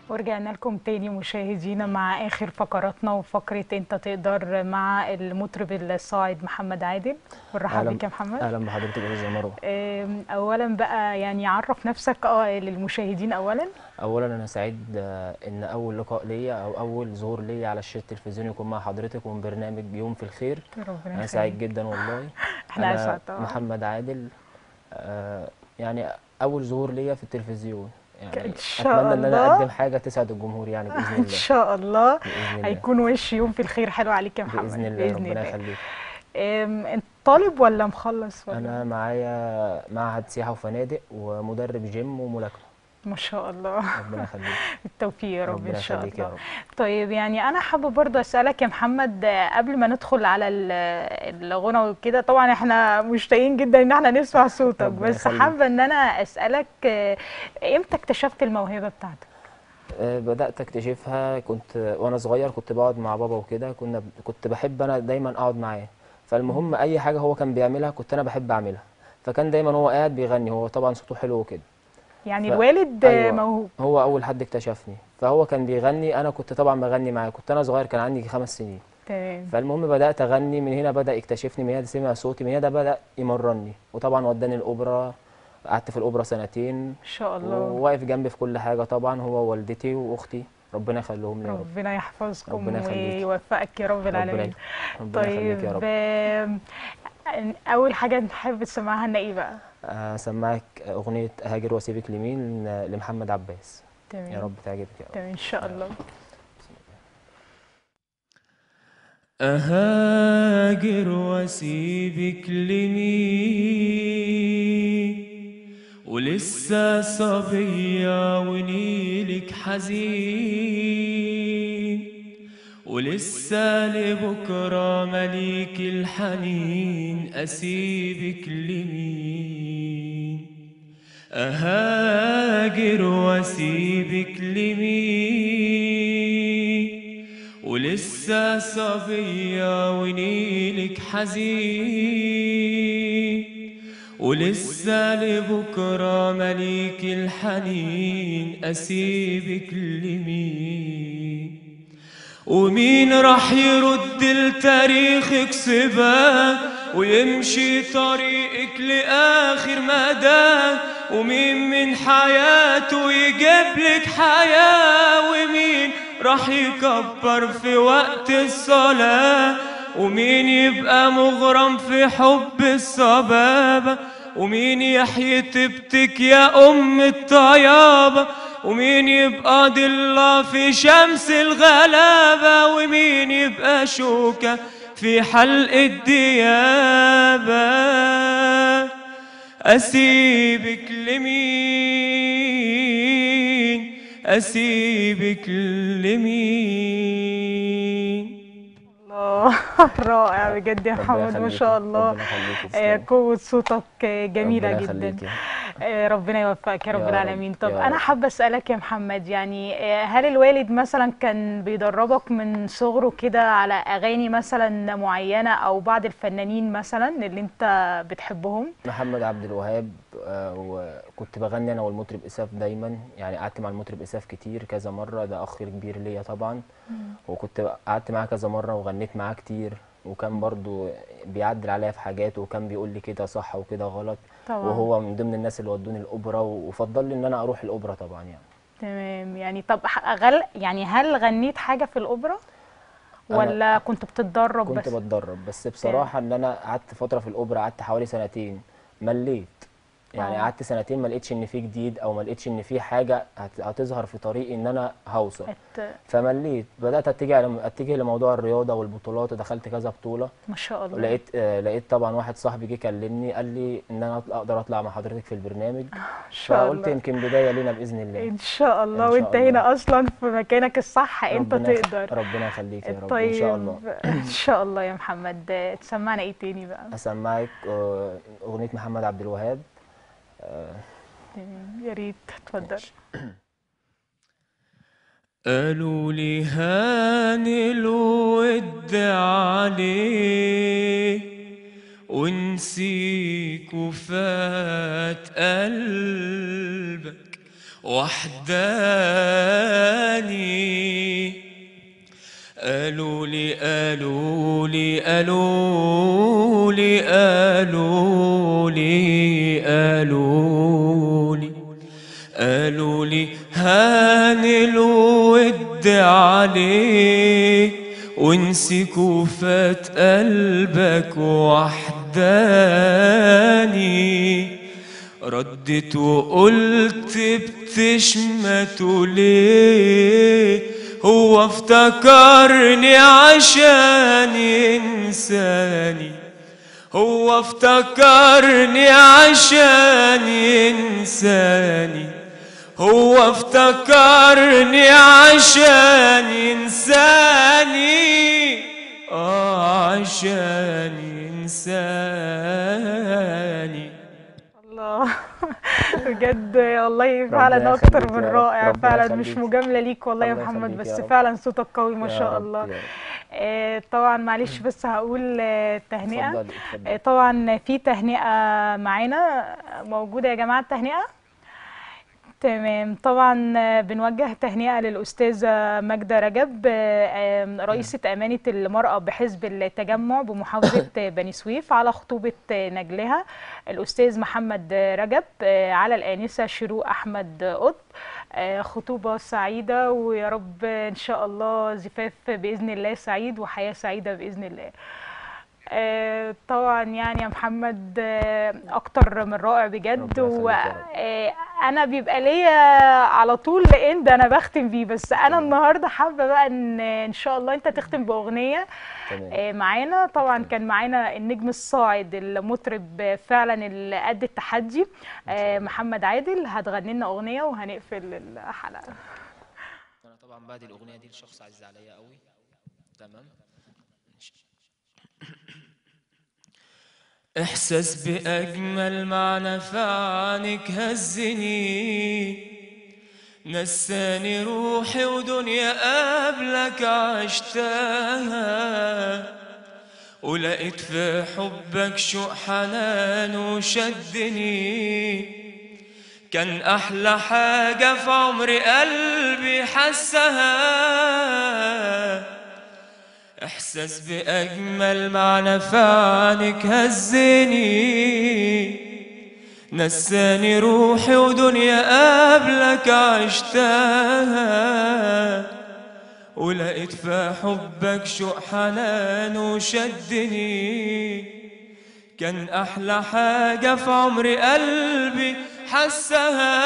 ورجعنا لكم تاني مشاهدينا مع اخر فقراتنا وفقره انت تقدر مع المطرب الصاعد محمد عادل ونرحب أهلاً- بك يا محمد اهلا بحضرتك يا استاذه مروه أم، اولا بقى يعني عرف نفسك اه للمشاهدين اولا اولا انا سعيد آه، ان اول لقاء ليا او اول ظهور ليا على الشاشه التلفزيوني يكون مع حضرتك ومن برنامج يوم في الخير ربنا انا يخليك سعيد جدا والله احنا أنا اسعد طبعا محمد عادل آه، يعني اول ظهور ليا في التلفزيون يعني إن شاء اتمنى ان انا الله. اقدم حاجه تسعد الجمهور يعني باذن ان الله شاء الله باذن الله هيكون وش يوم في الخير حلو عليك يا محمد باذن الله ربنا يخليك أم، انت طالب ولا مخلص ولا انا معايا معهد سياحه وفنادق ومدرب جيم وملاكمه ما شاء الله ربنا يخليك بالتوفيق يا رب ربنا ان شاء يخليك يا الله رب طيب يعني انا حابه برضه اسالك يا محمد آه، قبل ما ندخل على ال- الغنى وكده طبعا احنا مشتاقين جدا ان احنا نسمع صوتك ربنا بس يخليك. حابه ان انا اسالك آه، امتى اكتشفت الموهبه بتاعتك آه، بدأت اكتشفها كنت وانا صغير كنت بقعد مع بابا وكده كنا كنت بحب انا دايما اقعد معاه فالمهم اي حاجه هو كان بيعملها كنت انا بحب اعملها فكان دايما هو قاعد بيغني هو طبعا صوته حلو وكده يعني ف- الوالد آه، أيوة. موهوب هو اول حد اكتشفني فهو كان بيغني انا كنت طبعا بغني معاه كنت انا صغير كان عندي خمس سنين تمام فالمهم بدأت اغني من هنا بدأ يكتشفني من هنا سمع صوتي من هنا بدأ يمرني وطبعا وداني الاوبرا قعدت في الاوبرا سنتين ان شاء الله وواقف جنبي في كل حاجه طبعا هو والدتي واختي ربنا يخليهم لي يا رب ربنا يحفظكم ربنا يخليك. ويوفقك يا رب ربنا العالمين ربنا يخليك يا طيب رب آم، اول حاجه نحب تسمعها لنا ايه بقى اسمعك اغنيه هاجر واسيبك لمين لمحمد عباس تمام يا رب تعجبك يا رب تمام ان شاء الله أهاجر واسيبك لمين ولسه صبية ونيلك حزين ولسه لبكرة مليك الحنين أسيبك لمين أهاجر واسيبك لمين ولسه صبية ونيلك حزين ولسه لبكرة مليك الحنين أسيبك لمين ومين راح يرد لتاريخك سباه ويمشي طريقك لآخر مدى ومين من حياته يجيب لك حياة ومين راح يكبر في وقت الصلاة ومين يبقى مغرم في حب الصبابة ومين يحيي طيبتك يا أم الطيابة ومين يبقى ضلة في شمس الغلابة ومين يبقى شوكة في حلق الديابة أسيبك لمين أسيبك لمين الله رائع بجد يا ربنا محمد ما يخليك شاء الله ربنا يخليك آه، تسلم. قوة صوتك آه، جميلة ربنا جدا يخليك يا- آه، ربنا يوفقك يا رب يا رب، العالمين طب يا أنا رب. حابة أسألك يا محمد يعني آه، هل الوالد مثلا كان بيدربك من صغره كده على أغاني مثلا معينة أو بعض الفنانين مثلا اللي أنت بتحبهم؟ محمد عبد الوهاب آه، وكنت بغني انا والمطرب اساف دايما يعني قعدت مع المطرب اساف كتير كذا مره ده اخ كبير ليا طبعا وكنت قعدت معاه كذا مره وغنيت معاه كتير وكان برضو بيعدل عليا في حاجات وكان بيقول لي كده صح وكده غلط طبعا وهو من ضمن الناس اللي ودوني الاوبرا وفضل لي ان انا اروح الاوبرا طبعا يعني تمام يعني طب ح- غل يعني هل غنيت حاجة في الأوبرا؟ أنا ولا كنت بتتدرب كنت بس؟ بتدرب بس بصراحة ان انا قعدت فترة في الاوبرا قعدت حوالي سنتين مليت يعني آه. قعدت سنتين ما لقيتش ان في جديد او ما لقيتش ان في حاجة هت- هتظهر في طريقي ان انا هوصل ات- فمليت بدأت اتجه على- اتجه لموضوع الرياضة والبطولات ودخلت كذا بطولة ما شاء الله ولقيت آه لقيت طبعا واحد صاحبي جه كلمني قال لي ان انا أطلع- اقدر اطلع مع حضرتك في البرنامج ان شاء فقلت الله يمكن بداية لينا بإذن الله ان شاء الله إن شاء وانت الله. هنا اصلا في مكانك الصح انت ربنا يخ- تقدر ربنا يخليك يا رب طيب ان شاء الله ان شاء الله يا محمد آه، تسمعنا ايه تاني بقى اسمعك آه، اغنية محمد عبد الوهاب آه، تمام، يا ريت اتفضل قالوا لي هان الود عليه ونسيك وفات قلبك وحداني قالوا لي قالوا لي قالوا لي قالوا لي قالوا لي قالوا لي هان الود عليك وانسي كوفات قلبك وحداني ردت وقلت بتشمته ليه هو افتكرني عشان ينساني هو افتكرني عشان ينساني هو افتكرني عشان ينساني اه عشان ينساني الله بجد والله فعلا ربنا اكتر يخليك من يا رب، رائع ربنا فعلا مش يخليك. مجامله ليك والله يا الله محمد يخليك بس يا رب. فعلا صوتك قوي ما يا شاء رب، الله يا رب. آه، طبعا معلش بس هقول آه، تهنئه اتفضلي آه، اتفضلي طبعا في تهنئه معانا موجوده يا جماعه التهنئه تمام طبعا آه، بنوجه تهنئة للأستاذة ماجدة رجب آه، آم، رئيسة أمانة المرأة بحزب التجمع بمحافظة بني سويف على خطوبة آه، نجلها الأستاذ محمد رجب آه، على الآنسة شروق أحمد قطب آه، خطوبة سعيدة ويا رب إن شاء الله زفاف بإذن الله سعيد وحياة سعيدة بإذن الله آه، طبعا يعني يا محمد آه، اكتر من رائع بجد ربنا يخليك يا رب. وانا بيبقى ليا على طول اند انا بختم بيه بس انا النهارده حابه بقى ان ان شاء الله انت تختم باغنيه تمام آه، معانا طبعا كان معانا النجم الصاعد المطرب فعلا اللي قد التحدي آه، محمد عادل هتغني لنا اغنيه وهنقفل الحلقه انا طبعا بعد الاغنيه دي لشخص عزيز عليا قوي تمام إحساس بأجمل معنى في عنك هزني نساني روحي ودنيا قبلك عشتها ولقيت في حبك شوق حنان وشدني كان أحلى حاجة في عمري قلبي حسها إحساس بأجمل معنى في عنك هزني نساني روحي ودنيا قبلك عشتها ولقيت في حبك شوق حنان وشدني كان أحلى حاجة في عمري قلبي حسها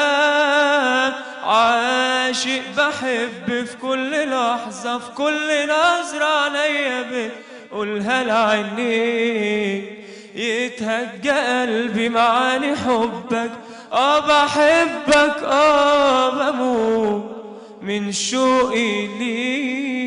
عاشق بحب في كل لحظة في كل نظرة عينيا بتقولها لعينيك يتهجى قلبي معاني حبك اه بحبك اه بموت من شوقي ليك